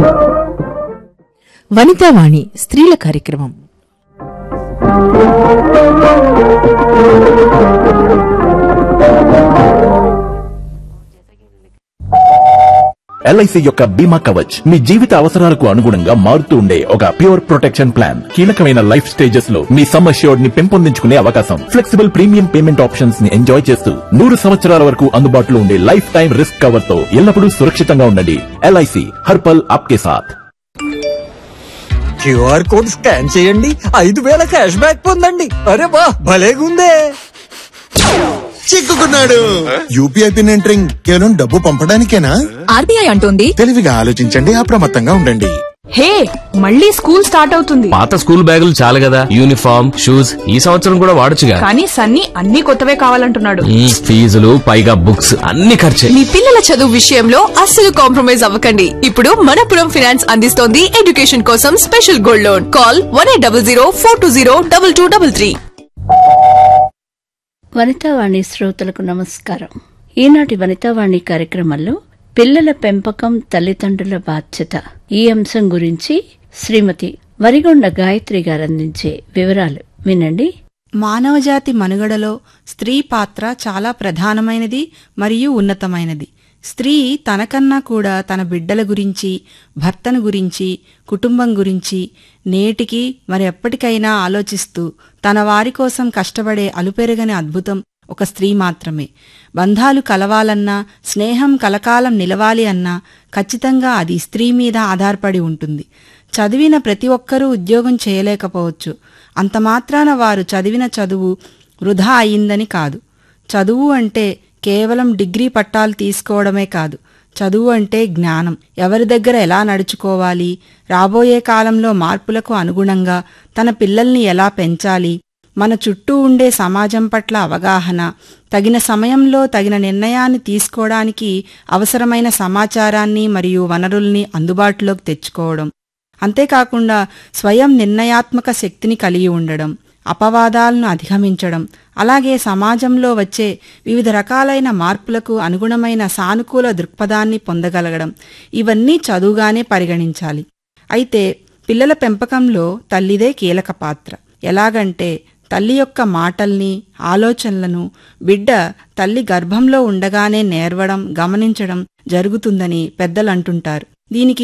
వనితావాణి స్త్రీల కార్యక్రమం ఎల్ఐసి యొక్క బీమా కవచ్ మీ జీవిత అవసరాలకు అనుగుణంగా మారుతూ ఉండే ఒక ప్యూర్ ప్రొటెక్షన్ ప్లాన్ కీలకమైన లైఫ్ స్టేజెస్ లో మీ సమ్ అష్యూర్డ్ ని పెంపొందించుకునే అవకాశం ఫ్లెక్సిబుల్ ప్రీమియం పేమెంట్ ఆప్షన్స్ ని ఎంజాయ్ చేస్తూ నూరు సంవత్సరాల వరకు అందుబాటులో ఉండే లైఫ్ టైం రిస్క్ కవర్ తో ఎల్లప్పుడూ సురక్షితంగా ఉండండి ఎల్ఐసి హర్పల్ ఆప్కే సాథ్ క్యూఆర్ కోడ్ స్కాన్ చేయండి ఐదు వేల క్యాష్ బ్యాక్ పొందండి అరే వా భలేగుందే చిక్కుకున్నాడు యూపీఐ పిన్ ఎంటరింగ్ కేవలం డబ్బు పంపడానికేనా ఆర్బీఐ అంటోంది తెలివిగా ఆలోచించండి అప్రమత్తంగా ఉండండి హే మళ్ళీ స్కూల్ స్టార్ట్ అవుతుంది పాత స్కూల్ బ్యాగులు చాలు కదా యూనిఫామ్ షూస్ ఈ సంవత్సరం కూడా వాడొచ్చుగా కానీ సన్నీ అన్ని కొత్తవే కావాలంటున్నాడు మ్మ్, ఫీజులు పైగా బుక్స్ అన్ని ఖర్చే మీ పిల్లల చదువు విషయంలో అస్సలు కాంప్రమైజ్ అవ్వకండి ఇప్పుడు మనపురం ఫైనాన్స్ అందిస్తోంది ఎడ్యుకేషన్ కోసం special gold loan call one eight double zero four two zero double two double three Vanithavani శ్రోతలకు నమస్కారం ఈనాటి వనితావాణి కార్యక్రమంలో పిల్లల పెంపకం తల్లిదండ్రుల బాధ్యత ఈ అంశం గురించి శ్రీమతి వరిగొండ గాయత్రి గారు అందించే వివరాలు వినండి మానవజాతి మనుగడలో స్త్రీ పాత్ర చాలా ప్రధానమైనది మరియు ఉన్నతమైనది స్త్రీ తనకన్నా కూడా తన బిడ్డల గురించి భర్తను గురించి కుటుంబం గురించి నేటికి మరి ఎప్పటికైనా ఆలోచిస్తూ తన వారి కోసం కష్టపడే అలుపెరగని అద్భుతం ఒక స్త్రీ మాత్రమే బంధాలు కలవాలన్నా స్నేహం కలకాలం నిలవాలి అన్నా ఖచ్చితంగా అది స్త్రీ మీద ఆధారపడి ఉంటుంది చదివిన ప్రతి ఒక్కరూ ఉద్యోగం చేయలేకపోవచ్చు అంత మాత్రాన వారు చదివిన చదువు వృధా అయిందని కాదు చదువు అంటే కేవలం డిగ్రీ పట్టాలు తీసుకోవడమే కాదు చదువు అంటే జ్ఞానం ఎవరి దగ్గర ఎలా నడుచుకోవాలి రాబోయే కాలంలో మార్పులకు అనుగుణంగా తన పిల్లల్ని ఎలా పెంచాలి మన చుట్టూ ఉండే సమాజం పట్ల అవగాహన తగిన సమయంలో తగిన నిర్ణయాన్ని తీసుకోవడానికి అవసరమైన సమాచారాన్ని మరియు వనరుల్ని అందుబాటులోకి తెచ్చుకోవడం అంతేకాకుండా స్వయం నిర్ణయాత్మక శక్తిని కలిగి ఉండడం అపవాదాలను అధిగమించడం అలాగే సమాజంలో వచ్చే వివిధ రకాలైన మార్పులకు అనుగుణమైన సానుకూల దృక్పథాన్ని పొందగలగడం ఇవన్నీ చదువుగానే పరిగణించాలి అయితే పిల్లల పెంపకంలో తల్లిదే కీలక పాత్ర ఎలాగంటే తల్లి యొక్క మాటల్ని ఆలోచనలను బిడ్డ తల్లి గర్భంలో ఉండగానే నేర్వడం గమనించడం జరుగుతుందని పెద్దలంటుంటారు దీనికి